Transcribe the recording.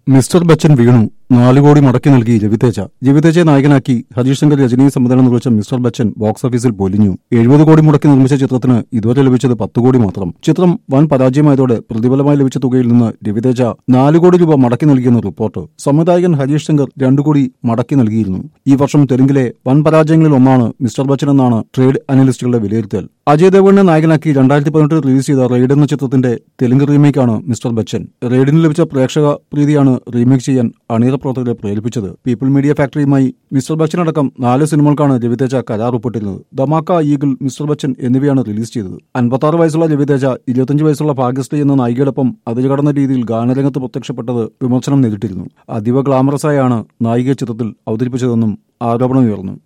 mister Bachchan വീണു നാല് കോടി മടക്കി നൽകി രവിതേജ രവിതേജയെ നായകനാക്കി ഹരീഷ് ശങ്കർ രജനി സംവിധാനം നിർവഹിച്ച മിസ്റ്റർ ബച്ചൻ ബോക്സ് ഓഫീസിൽ പൊലിഞ്ഞു എഴുപത് കോടി മുടക്കി നിർമ്മിച്ച ചിത്രത്തിന് ഇതുവരെ ലഭിച്ചത് പത്ത് കോടി മാത്രം ചിത്രം വൻ പരാജയമായതോടെ പ്രതിഫലമായി ലഭിച്ച തുകയിൽ നിന്ന് രവിതേജ നാല് കോടി രൂപ മടക്കി നൽകിയെന്ന് റിപ്പോർട്ട് സംവിധായകൻ ഹരീഷ് ശങ്കർ രണ്ടു കോടി മടക്കി നൽകിയിരുന്നു ഈ വർഷം തെലുങ്കിലെ വൻ പരാജയങ്ങളിൽ ഒന്നാണ് മിസ്റ്റർ ബച്ചൻ എന്നാണ് ട്രേഡ് അനലിസ്റ്റുകളുടെ വിലയിരുത്തൽ അജയ് ദേവഗണിനെ നായകനാക്കി രണ്ടായിരത്തി പതിനെട്ടിൽ റിലീസ് ചെയ്ത റെയ്ഡ് എന്ന ചിത്രത്തിന്റെ തെലുങ്ക് റീമേക്കാണ് മിസ്റ്റർ ബച്ചൻ റെയ്ഡിന് ലഭിച്ച പ്രേക്ഷക പ്രീതിയാണ് റീമേക്ക് ചെയ്യാൻ അണിയറ പ്രവർത്തകരെ പ്രേരിപ്പിച്ചത് പീപ്പിൾ മീഡിയ ഫാക്ടറിയുമായി മിസ്റ്റർ ബച്ചൻ അടക്കം നാല് സിനിമകൾക്കാണ് രവിതേജ കരാർ ഒപ്പിട്ടിരുന്നത് ധമാക്ക ഈഗിൾ മിസ്റ്റർ ബച്ചൻ എന്നിവയാണ് റിലീസ് ചെയ്തത് അൻപത്താറ് വയസ്സുള്ള രവിതേജ ഇരുപത്തിയഞ്ച് വയസ്സുള്ള ഭാഗ്യശ്രീ എന്ന നായികയോടൊപ്പം അതിരുകടന്ന രീതിയിൽ ഗാനരംഗത്ത് പ്രത്യക്ഷപ്പെട്ടത് വിമർശനം നേരിട്ടിരുന്നു അതീവ ഗ്ലാമറസായാണ് നായിക ചിത്രത്തിൽ അവതരിപ്പിച്ചതെന്നും ആരോപണമുയർന്നു